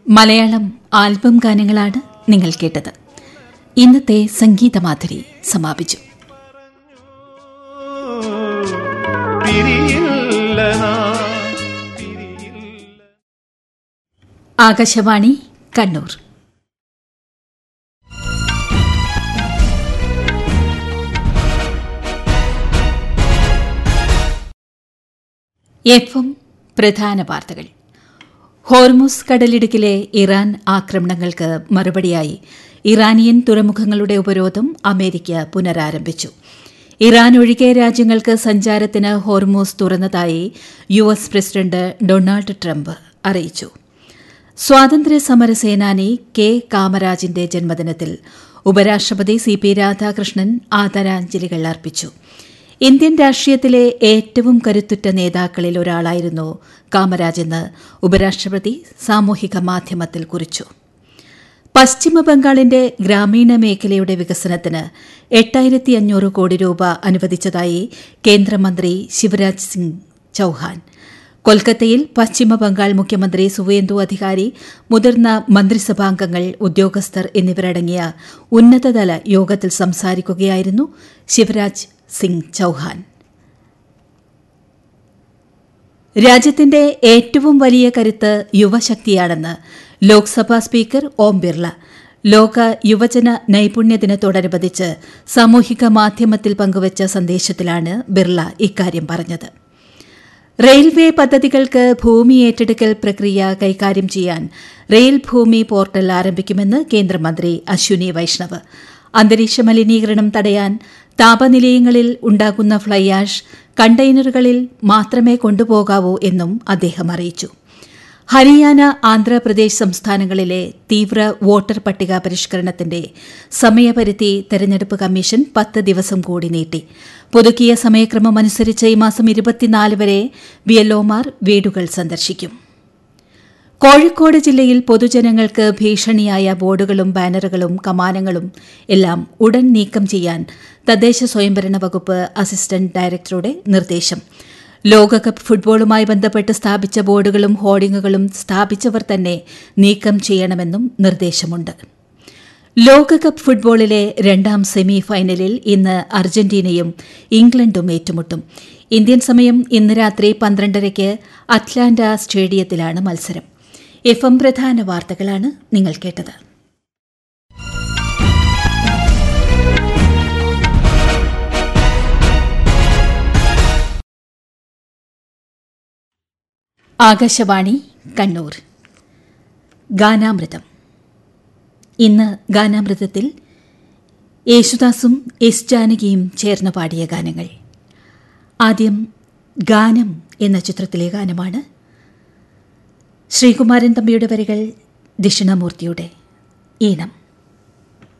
Malayalam album ഗാനങ്ങളാണ് നിങ്ങൾ കേട്ടത് ഇന്നത്തെ സംഗീതമാധുരി സമാപിച്ചു പിരിയില്ല നാം, പിരിയില്ല ആകാശവാണി കണ്ണൂർ എഫ് എം പ്രധാന വാർത്തകൾ ഹോർമുസ് കടലിടുക്കിലെ ഇറാൻ ആക്രമണങ്ങൾക്ക് മറുപടിയായി ഇറാനിയൻ തുറമുഖങ്ങളുടെ ഉപരോധം അമേരിക്ക പുനരാരംഭിച്ചു ഇറാൻ ഒഴികെ രാജ്യങ്ങൾക്ക് സഞ്ചാരത്തിന് ഹോർമൂസ് തുറന്നതായി U S president Donald Trump അറിയിച്ചു സ്വാതന്ത്ര്യ സമര സേനാനി കെ കാമരാജിന്റെ ജന്മദിനത്തിൽ ഉപരാഷ്ട്രപതി സി പി രാധാകൃഷ്ണൻ ആദരാഞ്ജലികൾ അർപ്പിച്ചു ഇന്ത്യൻ രാഷ്ട്രീയത്തിലെ ഏറ്റവും കരുത്തുറ്റ നേതാക്കളിൽ ഒരാളായിരുന്നു കാമരാജെന്ന് ഉപരാഷ്ട്രപതി സാമൂഹിക മാധ്യമത്തിൽ കുറിച്ചു പശ്ചിമബംഗാളിന്റെ ഗ്രാമീണ മേഖലയുടെ വികസനത്തിന് എട്ടായിരത്തി അഞ്ഞൂറ് കോടി രൂപ അനുവദിച്ചതായി കേന്ദ്രമന്ത്രി ശിവരാജ് സിംഗ് ചൌഹാൻ കൊൽക്കത്തയിൽ പശ്ചിമബംഗാൾ മുഖ്യമന്ത്രി സുവേന്ദു അധികാരി മുതിർന്ന മന്ത്രിസഭാംഗങ്ങൾ ഉദ്യോഗസ്ഥർ എന്നിവരടങ്ങിയ ഉന്നതതല യോഗത്തിൽ സംസാരിക്കുകയായിരുന്നു ശിവരാജ് സിംഗ് ചൌഹാൻ രാജ്യത്തിന്റെ ഏറ്റവും വലിയ കരുത്ത് യുവശക്തിയാണെന്ന് ലോക്സഭാ സ്പീക്കർ ഓം ബിർള ലോക യുവജന നൈപുണ്യ ദിനത്തോടനുബന്ധിച്ച് സാമൂഹിക മാധ്യമത്തിൽ പങ്കുവച്ച സന്ദേശത്തിലാണ് ബിർള ഇക്കാര്യം പറഞ്ഞത് റെയിൽവേ പദ്ധതികൾക്ക് ഭൂമി ഏറ്റെടുക്കൽ പ്രക്രിയ കൈകാര്യം ചെയ്യാൻ റെയിൽ ഭൂമി പോർട്ടൽ ആരംഭിക്കുമെന്ന് കേന്ദ്രമന്ത്രി അശ്വിനി വൈഷ്ണവ് അന്തരീക്ഷ മലിനീകരണം തടയാൻ താപനിലയങ്ങളിൽ ഉണ്ടാകുന്ന ഫ്ലൈ ആഷ് കണ്ടെയ്നറുകളിൽ മാത്രമേ കൊണ്ടുപോകാവൂ എന്നും അദ്ദേഹം അറിയിച്ചു ഹരിയാന ആന്ധ്രാപ്രദേശ് സംസ്ഥാനങ്ങളിലെ തീവ്ര വോട്ടർ പട്ടിക പരിഷ്കരണത്തിന്റെ സമയപരിധി തെരഞ്ഞെടുപ്പ് കമ്മീഷൻ പത്ത് ദിവസം കൂടി നീട്ടി പുതുക്കിയ സമയക്രമം അനുസരിച്ച് ഈ മാസം ഇരുപത്തിനാല് വരെ വിയല്ലോമാർ വീടുകൾ സന്ദർശിക്കും കോഴിക്കോട് ജില്ലയിൽ പൊതുജനങ്ങൾക്ക് ഭീഷണിയായ ബോർഡുകളും ബാനറുകളും കമാനങ്ങളും എല്ലാം ഉടൻ നീക്കം ചെയ്യാൻ തദ്ദേശ സ്വയംഭരണ വകുപ്പ് അസിസ്റ്റന്റ് ഡയറക്ടറുടെ നിർദ്ദേശം ലോകകപ്പ് ഫുട്ബോളുമായി ബന്ധപ്പെട്ട് സ്ഥാപിച്ച ബോർഡുകളും ഹോർഡിങ്ങുകളും സ്ഥാപിച്ചവർ തന്നെ നീക്കം ചെയ്യണമെന്നും നിർദ്ദേശമുണ്ട് ലോകകപ്പ് ഫുട്ബോളിലെ രണ്ടാം സെമി ഫൈനലിൽ ഇന്ന് അർജന്റീനയും ഇംഗ്ലണ്ടും ഏറ്റുമുട്ടും ഇന്ത്യൻ സമയം ഇന്ന് രാത്രി പന്ത്രണ്ടരയ്ക്ക് അറ്റ്ലാന്റ സ്റ്റേഡിയത്തിലാണ് മത്സരം എഫ് എം പ്രധാന വാർത്തകളാണ് നിങ്ങൾ കേട്ടത് ആകാശവാണി കണ്ണൂർ ഗാനാമൃതം ഇന്ന് ഗാനാമൃതത്തിൽ യേശുദാസും എസ് ജാനകിയും ചേർന്ന് പാടിയ ഗാനങ്ങൾ ആദ്യം ഗാനം എന്ന ചിത്രത്തിലെ ഗാനമാണ് ശ്രീകുമാരൻ തമ്പിയുടെ വരികൾ ദക്ഷിണാമൂർത്തിയുടെ ഈണം